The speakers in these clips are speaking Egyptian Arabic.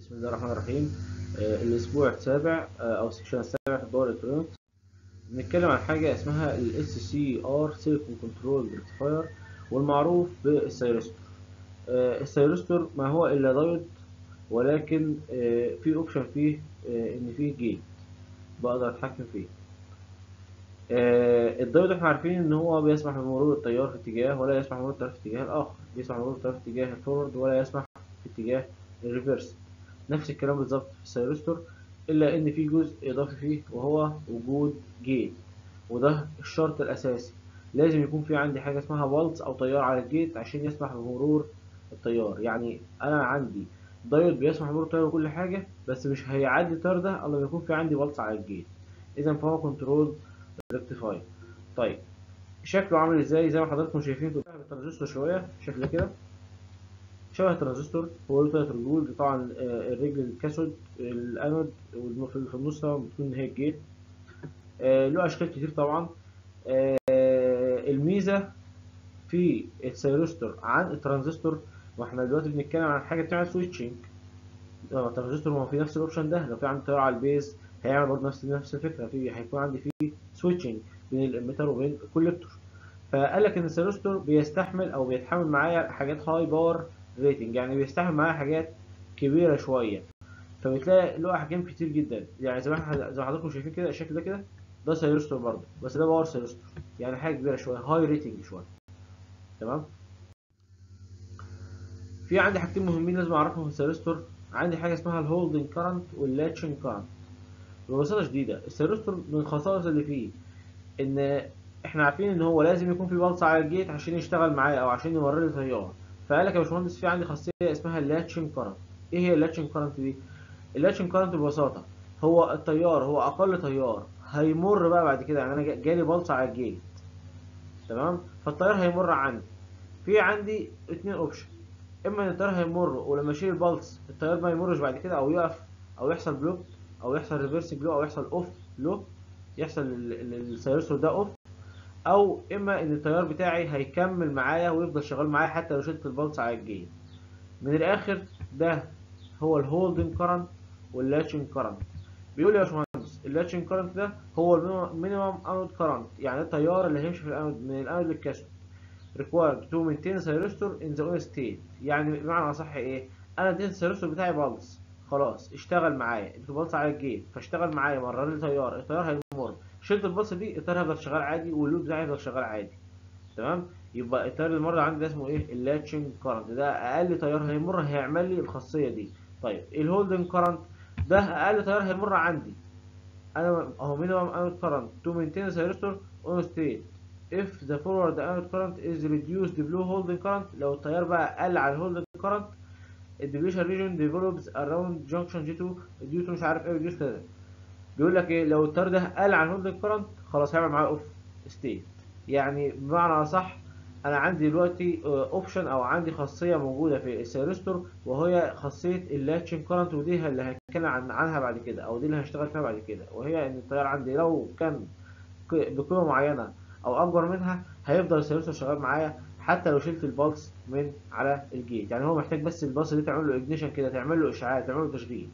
بسم الله الرحمن الرحيم آه، الأسبوع السابع آه، أو السكشن السابع في الدور الإلكترونيكس بنتكلم عن حاجة اسمها ال SCR Silicon Control Rectifier والمعروف بالسيرستور آه، السيرستور ما هو إلا دايود ولكن آه، في أوبشن فيه آه، إن فيه جيت بقدر أتحكم فيه آه، الدايود احنا عارفين ان هو بيسمح بمرور التيار في اتجاه ولا يسمح بمرور التيار في اتجاه الاخر بيسمح بمرور التيار في اتجاه الفورورد ولا يسمح في اتجاه الريفرس نفس الكلام بالظبط في السيرستور الا ان في جزء اضافي فيه وهو وجود جيت وده الشرط الاساسي لازم يكون في عندي حاجه اسمها بالز او تيار على الجيت عشان يسمح بمرور التيار يعني انا عندي دايود بيسمح بمرور التيار وكل حاجه بس مش هيعدي التيار ده الا لما يكون في عندي بالز على الجيت اذا فهو كنترول ريكتيفاير طيب شكله عامل ازاي زي ما حضراتكم شايفين في الترانزستور شويه شكله كده شبه الترانزستور هو له تلات رجول طبعا آه، الرجل الكاثود الانود وفي في النص طبعا بتكون هي الجيت آه، له اشكال كتير طبعا آه، الميزه في السيرستور عن الترانزستور واحنا دلوقتي بنتكلم عن حاجه بتعمل سويتشنج الترانزستور ما هو في نفس الاوبشن ده لو في عندي تيار على البيز هيعمل برضه نفس نفس الفكره في هيكون عندي فيه سويتشنج بين الاميتر وبين الكوليكتور فقال لك ان السيرستور بيستحمل او بيتحمل معايا حاجات هاي باور ريتنج يعني بيستحمل معايا حاجات كبيره شويه فبتلاقي له احجام كتير جدا يعني زي ما احنا زي ما حضراتكم شايفين كده الشكل ده كده ده سيرستور برضه بس ده باور سيرستور يعني حاجه كبيره شويه هاي ريتنج شويه تمام في عندي حاجتين مهمين لازم اعرفهم في السيرستور عندي حاجه اسمها الهولدنج كارنت واللاتشنج كارنت ببساطه شديده السيرستور من الخصائص اللي فيه ان احنا عارفين ان هو لازم يكون في بلص على الجيت عشان يشتغل معايا او عشان يمرر لي تيار فقال لك يا باشمهندس في عندي خاصيه اسمها اللاتشنج كارنت ايه هي اللاتشنج كارنت دي اللاتشنج كارنت ببساطه هو التيار هو اقل تيار هيمر بقى بعد كده يعني انا جا- جالي بلص على الجيت تمام فالتيار هيمر عندي في عندي اتنين اوبشن اما ان التيار هيمر ولما اشيل البلس التيار ما يمرش بعد كده او يقف او يحصل بلوك او يحصل ريفرس بلو او يحصل اوف لو يحصل ال- ال- السيرسور ده اوف او اما ان التيار بتاعي هيكمل معايا ويفضل شغال معايا حتى لو شلت البلس على الجيت من الاخر ده هو الهولدنج كارنت واللاتشنج كارنت بيقول لي يا باشمهندس اللاتشنج كارنت ده هو المينيمم انود كارنت يعني التيار اللي هيمشي في الانود من الانود للكاثود required to maintain thyristor in the on state يعني بمعنى اصح ايه انا اديت الثيرستور بتاعي بالز خلاص اشتغل معايا اديت بالز على الجيت فاشتغل معايا مرر لي تيار التيار هيمر شلت البلس دي التيار هيفضل شغال عادي واللود بتاعي هيفضل شغال عادي تمام يبقى التيار اللي مر عندي ده اسمه ايه اللاتشنج كارنت ده اقل تيار هيمر هيعمل لي الخاصيه دي طيب الهولدنج كارنت ده اقل تيار هيمر عندي انا اهو مينيمم انود كارنت تو مينتين ثيرستور اون ستيت if the forward anode current is reduced below holding current لو التيار بقى قل على holding current الديفيشن region develops around junction G2 due to مش عارف ايه reduce كده بيقول لك ايه لو التيار ده قل عن holding current خلاص هيعمل معاه اوف ستيت يعني بمعنى اصح انا عندي دلوقتي اوبشن او عندي خاصيه موجوده في السيرستور وهي خاصيه اللاتشنج كارنت ودي اللي هتكلم عن عنها بعد كده او دي اللي هشتغل فيها بعد كده وهي ان التيار عندي لو كان ق- بقيمه معينه او اكبر منها هيفضل السيرستور شغال معايا حتى لو شلت البلس من على الجيت يعني هو محتاج بس البلس دي تعمل له اجنيشن كده تعمل له اشعاع تعمل له تشغيل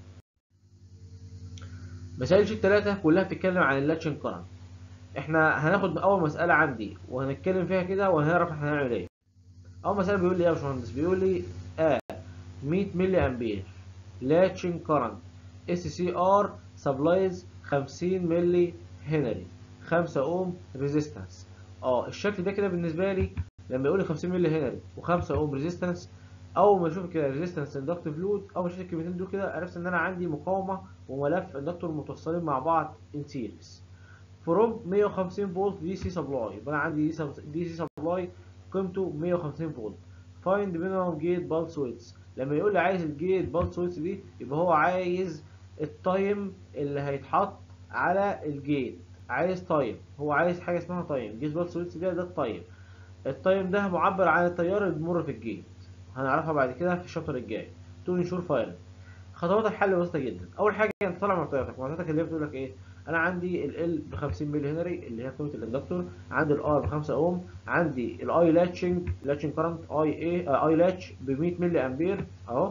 مسائل شيت 3 كلها بتتكلم عن اللاتشنج كارنت احنا هناخد اول مساله عندي وهنتكلم فيها كده وهنعرف احنا هنعمل ايه اول مساله بيقول لي ايه يا باشمهندس بيقول لي اه 100 ملي امبير لاتشنج كارنت اس سي ار سبلايز 50 ملي هنري 5 اوم ريزيستنس اه الشكل ده كده بالنسبه لي لما يقول لي 50 ملي هنري و5 اوم ريزيستنس اول ما اشوف كده ريزيستنس اندكتيف لود اول ما اشوف الكلمتين دول كده عرفت ان انا عندي مقاومه وملف اندكتور متوصلين مع بعض ان سيريز فروم 150 فولت دي سي سبلاي يبقى انا عندي دي سي سبلاي قيمته 150 فولت فايند مينيمم جيت بالس ويتس لما يقول لي عايز الجيت بالس ويتس دي يبقى هو عايز التايم اللي هيتحط على الجيت عايز تايم هو عايز حاجه اسمها تايم جيت بالس ويتس ده ده التايم التايم ده معبر عن التيار اللي بيمر في الجيت هنعرفها بعد كده في الشابتر الجاي تو انشور فايل خطوات الحل بسيطه جدا اول حاجه انت طالع معطياتك معطياتك اللي هي بتقول لك ايه انا عندي ال ب 50 ملي هنري اللي هي قيمه الاندكتور عندي الار ب 5 اوم عندي الاي لاتشنج لاتشنج كارنت اي اي اي لاتش ب 100 ملي امبير اهو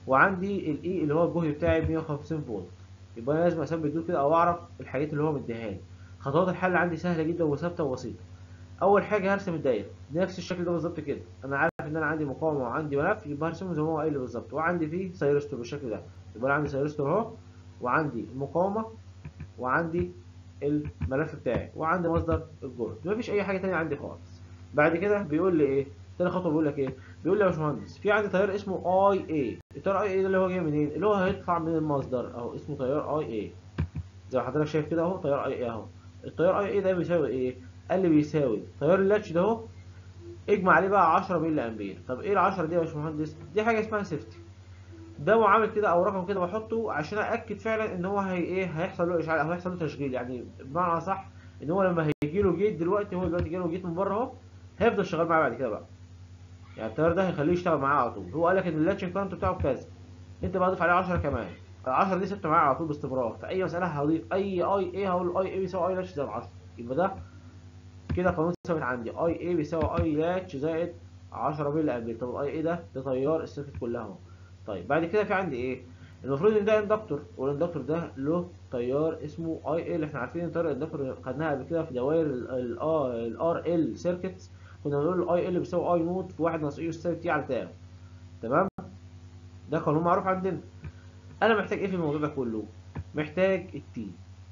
وعندي الاي اللي هو الجهد بتاعي 150 فولت يبقى انا لازم اثبت دول كده او اعرف الحاجات اللي هو مديها لي خطوات الحل عندي سهله جدا وثابته وبسيطه اول حاجه هرسم الدايره نفس الشكل ده بالظبط كده انا عارف ان انا عندي مقاومه وعندي ملف يبقى هرسمه زي ما هو قايل لي بالظبط وعندي فيه سيرستور بالشكل ده يبقى انا عندي سيرستور اهو وعندي المقاومه وعندي الملف بتاعي وعندي مصدر الجهد مفيش اي حاجه تانية عندي خالص بعد كده بيقول لي ايه تاني خطوه بيقول لك ايه بيقول لي يا باشمهندس في عندي تيار اسمه اي اي التيار اي اي ده اللي هو جاي منين اللي هو هيطلع من المصدر اهو اسمه تيار اي اي زي ما حضرتك شايف كده اهو تيار اي اي اهو التيار اي اي ده بيساوي ايه قال لي بيساوي تيار اللاتش ده اهو اجمع عليه بقى 10 مللي امبير طب ايه ال 10 دي يا باشمهندس دي حاجه اسمها سيفتي ده معامل كده او رقم كده بحطه عشان ااكد فعلا ان هو هي ايه هيحصل له اشعاع او هيحصل له تشغيل يعني بمعنى صح ان هو لما هيجي له جيت دلوقتي هو دلوقتي جاي له جيت من بره اهو هيفضل شغال معاه بعد كده بقى يعني التيار ده هيخليه يشتغل معاه على طول هو قال لك ان اللاتشنج كارنت بتاعه كذا انت بقى ضيف عليه 10 كمان ال 10 دي ثابته معايا على طول باستمرار في اي مساله هضيف اي اي اي هقول اي اي بيساوي اي لاتش زائد 10 يبقى ده كده قانون ثابت عندي اي اي بيساوي اي لاتش زائد 10 مللي امبير طب الاي اي ده ده تيار السيركت كلها اهو طيب بعد كده في عندي ايه المفروض ان ده اندكتور والاندكتور ده له تيار اسمه اي اي اللي احنا عارفين ان تيار الاندكتور خدناها قبل كده في دوائر الار ال سيركتس كنا بنقول الاي ال بيساوي اي نوت في 1 ناقص اي اس تي على تاو تمام ده قانون معروف عندنا انا محتاج ايه في الموضوع ده كله محتاج التي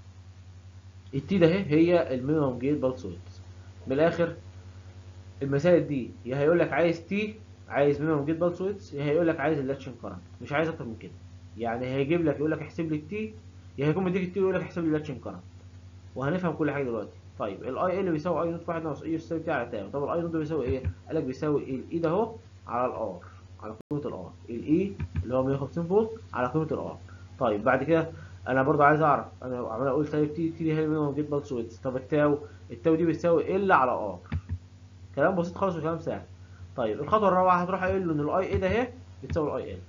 التي ده اهي هي المينيمم جيت بالس ويدث من الاخر المسائل دي يا هيقول لك عايز تي عايز مينيمم جيت بالس ويدث يا هيقول لك عايز اللاتشن كارنت مش عايز اكتر من كده يعني هيجيب لك يقول لك احسب لي التي يا هيكون مديك التي ويقول لك احسب لي اللاتشن كارنت وهنفهم كل حاجه دلوقتي طيب الاي ال بيساوي اي نوت في 1 ناقص اي يساوي تي على تاو طب الاي نوت ده بيساوي ايه قال لك بيساوي الاي ده اهو على الار على قيمه الار الاي اللي هو 150 فولت على قيمه الار طيب بعد كده انا برضو عايز اعرف انا عمال اقول طيب تي تي دي هي المينيمم جيت بالس ويدث طب التاو التاو دي بتساوي ال على ار كلام بسيط خالص وكلام سهل طيب الخطوه الرابعه هتروح قايل له ان الاي اي ده اهي بتساوي الاي ال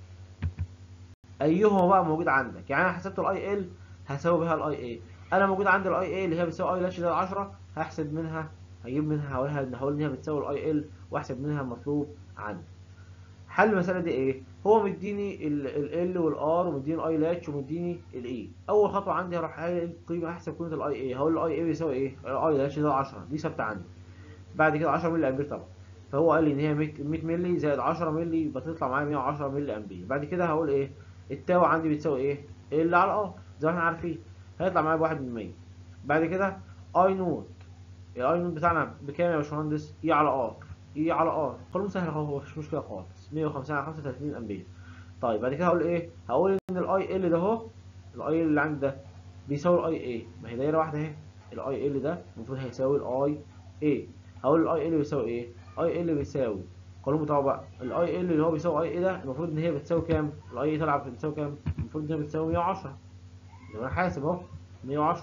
ايهما بقى موجود عندك يعني انا حسبت الاي ال هساوي بها الاي اي انا موجود عندي الاي اي اللي هي بتساوي اي لاتش ده 10 هحسب منها هجيب منها هقولها هقول ان هي بتساوي الاي ال واحسب منها المطلوب عندي حل المساله دي ايه هو مديني ال ال والار ومديني الاي لاتش ومديني الاي اول خطوه عندي هروح قايل قيمه احسب قيمه الاي اي هقول الاي اي بيساوي ايه الاي لاتش ده 10 دي ثابته عندي بعد كده 10 مللي امبير طبعا فهو قال لي ان هي 100 مللي زائد 10 مللي يبقى تطلع معايا 110 مللي امبير بعد كده هقول ايه التاو عندي بتساوي ايه ال على ار زي ما احنا عارفين هيطلع معايا بواحد من 100 بعد كده اي نوت الاي نوت بتاعنا بكام يا باشمهندس اي على ار اي على ار قانون سهل اهو مفيش مشكله خالص 150 على 35 امبير طيب بعد كده هقول ايه هقول ان الاي ال ده اهو الاي ال اللي عندي ده بيساوي الاي اي ما هي دايره واحده اهي الاي ال ده المفروض هيساوي الاي اي هقول الاي ال بيساوي ايه اي ال بيساوي القانون بتاعه بقى الاي ال اللي هو بيساوي اي اي ده المفروض ان هي بتساوي كام الاي اي طالعه بتساوي كام المفروض ان هي بتساوي 110 زي ما انا حاسب اهو 110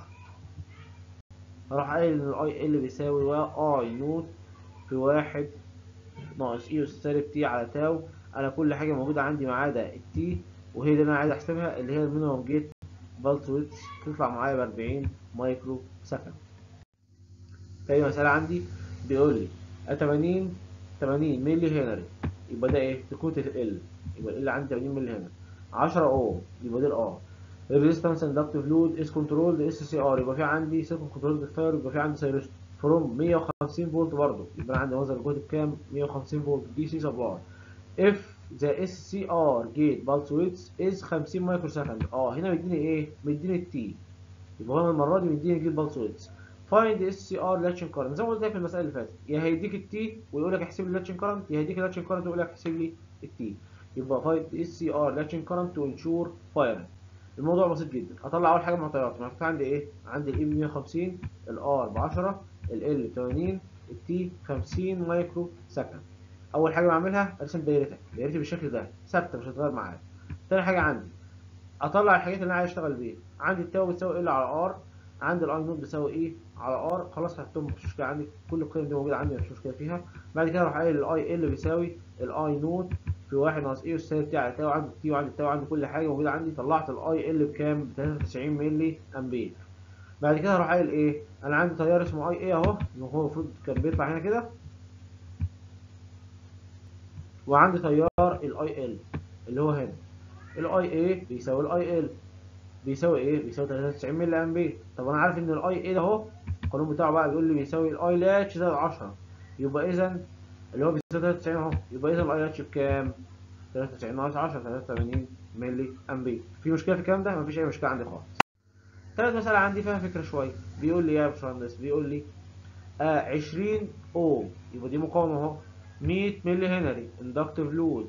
هروح قايل ان الاي ال بيساوي اي نوت في واحد ناقص اي اس سالب تي على تاو انا كل حاجه موجوده عندي ما عدا التي وهي اللي انا عايز احسبها اللي هي المينيمم جيت بالس ويدث تطلع معايا ب 40 مايكرو سكند تاني مسألة عندي بيقول لي 80 80 ملي هنري يبقى ده ايه؟ تكوت ال يبقى ال عندي 80 ملي هنري 10 اوم يبقى ده الار الريزيستنس اندكتيف لود از كنترولد اس سي ار يبقى في عندي سيركل كنترول فاير يبقى في عندي سيرست فروم 150 فولت برضه يبقى انا عندي مصدر الجهد بكام 150 فولت دي سي سبلاي اف ذا اس سي ار جيت بالس ويدث از 50 مايكرو سكند اه هنا مديني ايه مديني التي يبقى هو المره دي مديني جيت بالس ويدث فايند اس سي ار لاتشن كارنت زي ما قلت لك في المساله اللي فاتت يا هيديك التي ويقول لك احسب لي اللاتشن كارنت يا هيديك اللاتشن كارنت ويقول لك احسب لي التي يبقى فايند اس سي ار لاتشن كارنت تو انشور فايرنج الموضوع بسيط جدا اطلع اول حاجه معطيات المعطيات عندي ايه عندي الاي ب 150 الار ب 10 ال ب 80 التي 50 مايكرو سكند اول حاجه بعملها ارسم دايرتك دايرتي بالشكل ده ثابته مش هتتغير معايا تاني حاجه عندي اطلع الحاجات اللي انا عايز اشتغل بيها عندي التاو بتساوي ال على ار عندي الاي نوت بيساوي ايه على ار خلاص هحطهم مفيش مشكله عندي كل القيم دي موجوده عندي مفيش مشكله فيها بعد كده اروح قايل الاي ال بيساوي الاي نوت في واحد ناقص ايه والسالب تي على تاو عندي التي وعندي التاو عندي كل حاجه موجوده عندي طلعت الاي ال بكام ب 93 مللي امبير بعد كده هروح قايل ايه انا عندي تيار اسمه اي اي اهو هو المفروض كان بيطلع هنا كده وعندي تيار الاي ال اللي هو هنا الاي اي بيساوي الاي ال بيساوي ايه بيساوي 93 ملي امبير طب انا عارف ان الاي اي ده اهو القانون بتاعه بقى بيقول لي بيساوي الاي لاتش زائد 10 يبقى اذا اللي هو بيساوي 93 اهو يبقى اذا الاي لاتش بكام 93 ناقص 10 83 ملي امبير في مشكله في الكلام ده مفيش اي مشكله عندي خالص تالت مسألة عندي فيها فكرة شوية بيقول لي يا باشمهندس بيقول لي آه 20 اوم يبقى دي مقاومة اهو 100 ملي هنري اندكتيف لود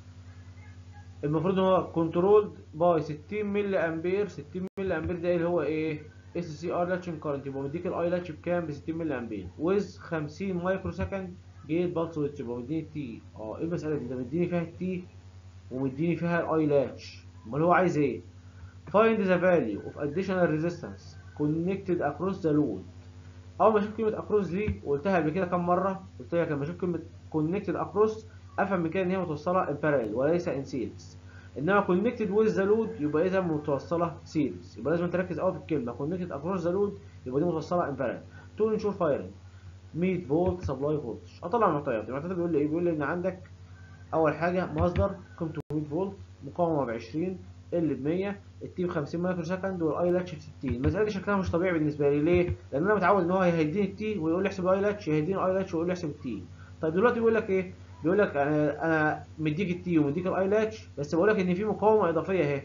المفروض ان هو كنترولد باي 60 ملي امبير 60 ملي امبير ده اللي هو ايه اس سي ار لاتشنج كارنت يبقى مديك الاي لاتش بكام ب 60 ملي امبير ويز 50 مايكرو سكند جيت بالس ويتش يبقى مديني التي اه ايه المسألة دي ده مديني فيها التي ومديني فيها الاي لاتش امال هو عايز ايه find the value of additional resistance connected across the load اول ما اشوف كلمه across دي وقلتها قبل كده كام مره قلت لك لما اشوف كلمه connected across افهم من كده ان هي متوصله in parallel وليس in series انما connected with the load يبقى اذا متوصله series يبقى لازم تركز قوي في الكلمه connected across the load يبقى دي متوصله in parallel تقول نشوف فايرنج 100 فولت سبلاي فولتج اطلع المعطيات المعطيات بيقول لي ايه بيقول لي ان عندك اول حاجه مصدر قيمته 100 فولت مقاومه ب 20 ال ب 100 التي ب 50 مايكرو سكند والاي لاتش ب 60 المساله دي شكلها مش طبيعي بالنسبه لي ليه لان انا متعود ان هو هيديني التي ويقول لي احسب الاي لاتش يهديني الاي لاتش ويقول لي احسب التي طيب دلوقتي بيقول لك ايه بيقول لك انا انا مديك التي ومديك الاي لاتش بس بقول لك ان في مقاومه اضافيه اهي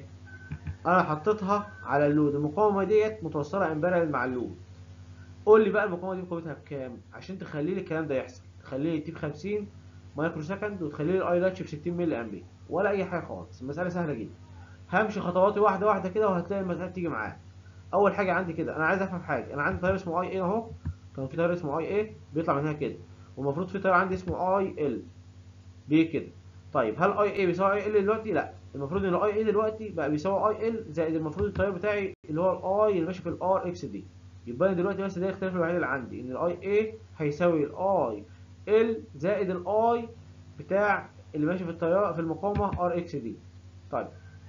انا حطيتها على اللود المقاومه ديت متوصله امبارل مع اللود قول لي بقى المقاومه دي قيمتها بكام عشان تخلي لي الكلام ده يحصل تخلي لي التي ب 50 مايكرو سكند وتخلي لي الاي لاتش ب 60 ملي امبير ولا اي حاجه خالص المساله سهله جدا همشي خطواتي واحده واحده كده وهتلاقي المساله تيجي معاك اول حاجه عندي كده انا عايز افهم حاجه انا عندي تيار اسمه اي اي اهو كان في تيار اسمه اي اي بيطلع من هنا كده والمفروض في تيار عندي اسمه اي ال بي كده طيب هل اي اي بيساوي اي ال دلوقتي لا المفروض ان الاي اي دلوقتي بقى بيساوي اي ال زائد المفروض التيار بتاعي اللي هو الاي اللي ماشي في الار اكس دي يبقى انا دلوقتي بس ده الاختلاف الوحيد اللي عندي ان الاي اي هيساوي الاي ال زائد الاي بتاع اللي ماشي في التيار في المقاومه ار اكس دي طيب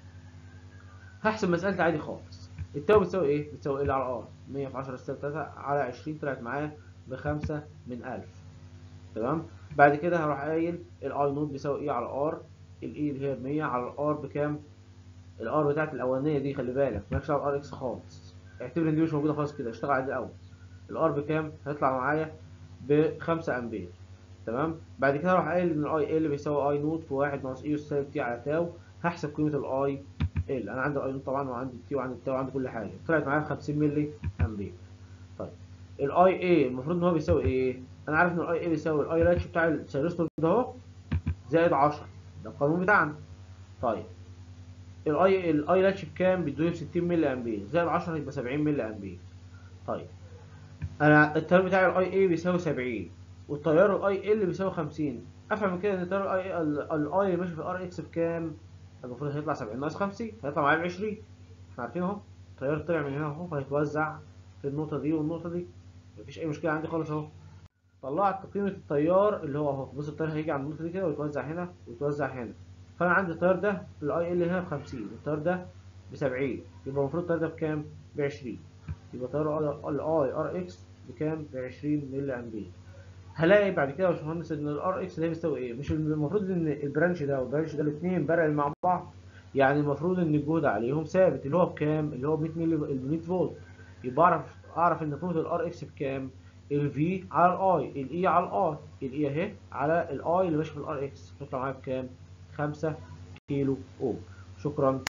هحسب مسألتي عادي خالص التاو بتساوي ايه؟ بتساوي ال على ار 100 في 10 سالب 3 على 20 طلعت معايا بخمسة من 1000 تمام؟ بعد كده هروح قايل الاي نوت بيساوي ايه على ار الاي اللي هي ب 100 على الار بكام؟ الار بتاعت الاولانيه دي خلي بالك مالكش دعوه بالار اكس خالص اعتبر ان دي مش موجوده خالص كده اشتغل على دي الاول الار بكام؟ هيطلع معايا ب 5 امبير تمام؟ بعد كده هروح قايل ان الاي ال بيساوي اي نوت في 1 ناقص اي سالب تي على تاو هحسب قيمه الاي ال انا عندي الاي طبعا وعندي التي وعندي التاو وعندي كل حاجه طلعت معايا 50 ملي امبير طيب الاي اي المفروض ان هو بيساوي ايه انا عارف ان الاي اي بيساوي الاي لاتش بتاع السيرستور ده اهو زائد 10 ده القانون بتاعنا طيب الاي الاي لاتش بكام بيدوني ب 60 ملي امبير زائد 10 يبقى 70 ملي امبير طيب انا التيار بتاعي الاي اي بيساوي 70 والتيار الاي ال بيساوي 50 افهم من كده ان التيار الاي الاي اللي ماشي في الار اكس بكام المفروض هيطلع 70 ناقص 50 هيطلع معايا ب 20 احنا عارفين اهو التيار طلع من هنا اهو فهيتوزع في النقطة دي والنقطة دي مفيش أي مشكلة عندي خالص اهو طلعت قيمة التيار اللي هو اهو بص التيار هيجي عند النقطة دي كده ويتوزع هنا ويتوزع هنا فأنا عندي التيار ده الاي ال هنا ب 50 والتيار ده ب 70 يبقى المفروض التيار ده بكام؟ ب 20 يبقى تيار الاي ار اكس بكام؟ ب 20 ملي امبير هلاقي بعد كده يا باشمهندس ان الار اكس ده بيساوي ايه؟ مش المفروض ان البرانش ده والبرانش ده الاثنين بارل مع بعض يعني المفروض ان الجهد عليهم ثابت اللي هو بكام؟ اللي هو ب 100 ملي 100 فولت يبقى اعرف اعرف ان قيمه الار اكس بكام؟ الفي على الاي الاي على الار الاي اهي على الاي اللي ماشي في الار اكس تطلع معايا بكام؟ 5 كيلو اوم شكرا